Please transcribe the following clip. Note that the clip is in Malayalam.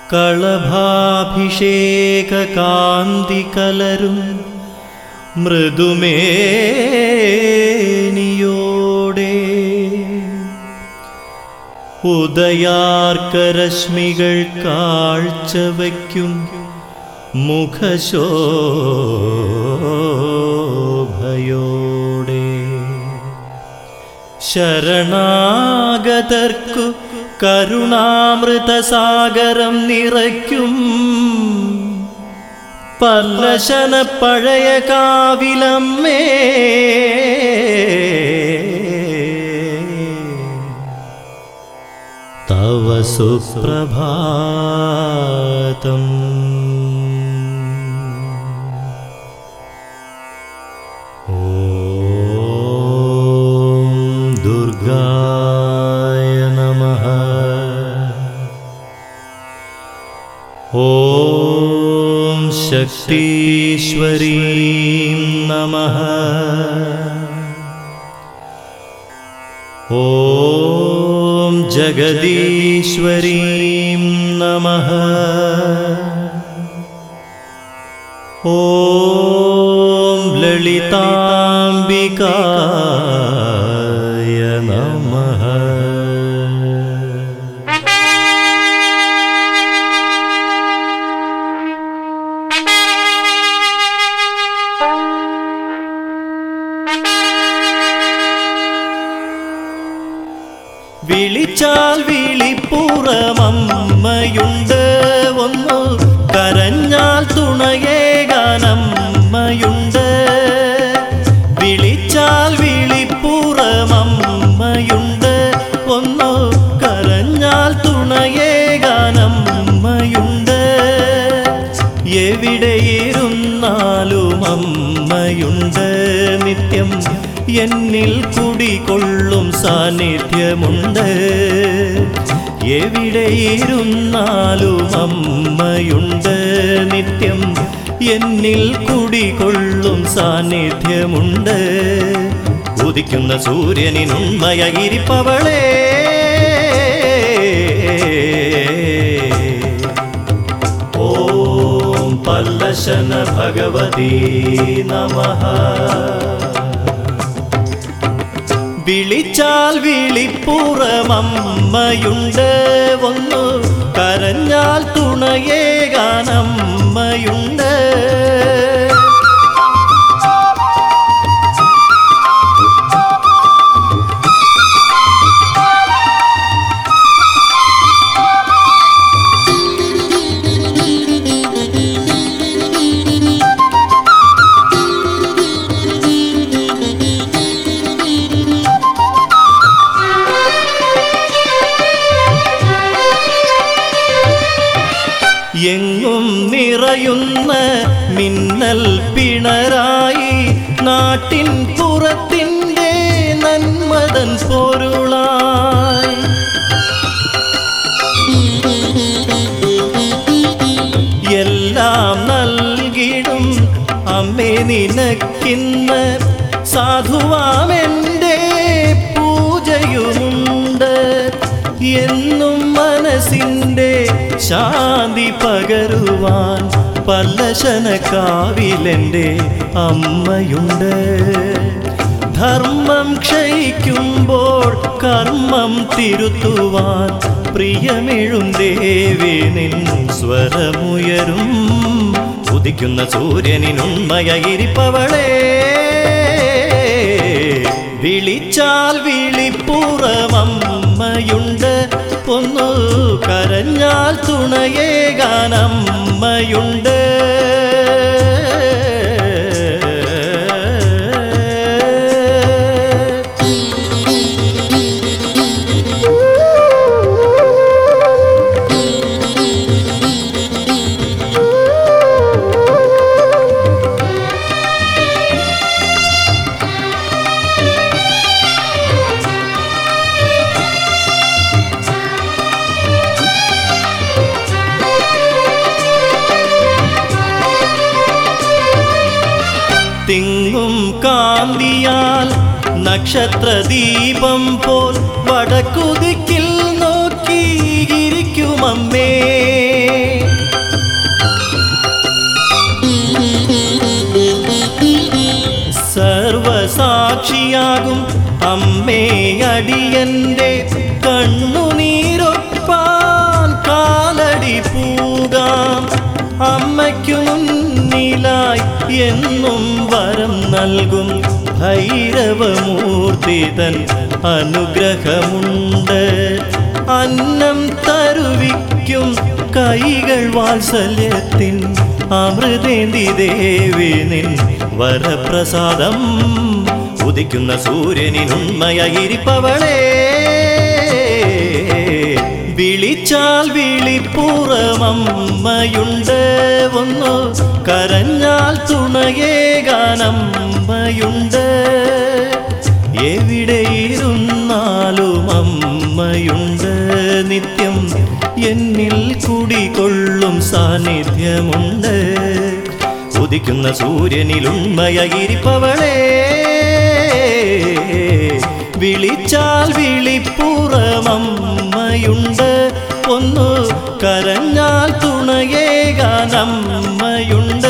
കളഭാഭിഷേക കാന്തി കലരും മൃദുമേനിയോടെ ഉദയാർക്കരശ്മികൾ കാഴ്ചവയ്ക്കും മുഖശോഭയോടെ ശരണാഗതർക്കു കരുണാമൃതസാഗരം നിറയ്ക്കും പല്ലശന പഴയ കാവിലമ്മേ തവ സുപ്രഭാതം ഓം ദുർഗായ നമഃ ഓം ശക്തീശ്വരീം നമഃ ഓം ജഗദീശ്വരീം നമഃ ഓം ലളിതാംബികായ നമഃ വിളിച്ചാൽ വിളിപ്പുറമമ്മയുണ്ട് ഒന്നു കരഞ്ഞാൽ തുണയേകാനമ്മയുണ്ട് വിളിച്ചാൽ വിളിപ്പുറമമ്മയുണ്ട് ഒന്നു കരഞ്ഞാൽ തുണയേകാനമ്മയുണ്ട് എവിടെയിരുന്നാലും അമ്മയുണ്ട് നിത്യം എന്നിൽ കുടികൊള്ളും സാന്നിധ്യമുണ്ട് എവിടെയിരുന്നാലും അമ്മയുണ്ട് നിത്യം എന്നിൽ കുടികൊള്ളും സാന്നിധ്യമുണ്ട് ഉദിക്കുന്ന സൂര്യനിനുണ്മയയിരിപ്പവളേ ഓം പല്ലശന ഭഗവതി നമഃ വിളിച്ചാൽ വിളിപ്പുറമമ്മയുണ്ട് ഒന്നു കരഞ്ഞാൽ തുണയേകാനമ്മയുണ്ട് എങ്ങും നിറയുന്ന മിന്നൽ പിണരായി നാട്ടിൻ പുറത്തിൻ്റെ നന്മതൻ പൊരുളായി എല്ലാം നൽകിടും അമ്മേ നിനക്കിന്ന് സാധുവാമെൻ്റെ പൂജയുമുണ്ട് എന്നും മനസ്സിൻ്റെ ശാന്തി പകരുവാൻ പല്ലശന കാവിലെൻ്റെ അമ്മയുണ്ട് ധർമ്മം ക്ഷയിക്കുമ്പോൾ കർമ്മം തിരുത്തുവാൻ പ്രിയമെഴും ദേവി നിൻ സ്വരമുയരും ഉദിക്കുന്ന സൂര്യനിനുണ്മയയിരിപ്പവളേ വിളിച്ചാൽ വിളിപ്പുറമമ്മയുണ്ട് ഒന്നു കരഞ്ഞാൽ തുണയേകാനമ്മയുണ്ട് തിങ്ങും കാന്തിയാൽ നക്ഷത്രദീപം പോൽ വടക്കുതിക്കിൽ നോക്കിയിരിക്കുമമ്മേ കാന്തിയാകും അമ്മേ അടിയന്റെ കണ്ണുനീരൊപ്പാൻ കാലടി പൂകാം അമ്മയ്ക്കു മുന്നിലായി എന്നും വരം നൽകും ഭൈരവമൂർത്തിതൻ അനുഗ്രഹമുണ്ട് അന്നം തരുവിക്കും കൈകൾ വാത്സല്യത്തിൻ അമൃതേന്തി ദേവി നിൻ വരപ്രസാദം ഉദിക്കുന്ന സൂര്യനിനുണ്മയായിരിപ്പവളേ വിളിച്ചാൽ വിളിപ്പുറമമ്മയുണ്ട് ഒന്നു കരഞ്ഞാൽ തുണയേകാനമ്മയുണ്ട് എവിടെയിരുന്നാലും അമ്മയുണ്ട് നിത്യം എന്നിൽ കുടികൊള്ളും സാന്നിധ്യമുണ്ട് ഉദിക്കുന്ന സൂര്യനിലുണ്മയായിരിപ്പവളേ വിളിച്ചാൽ വിളിപ്പുറമമ്മയുണ്ട് ഒന്നു കരഞ്ഞാൽ തുണയേകാനമ്മയുണ്ട്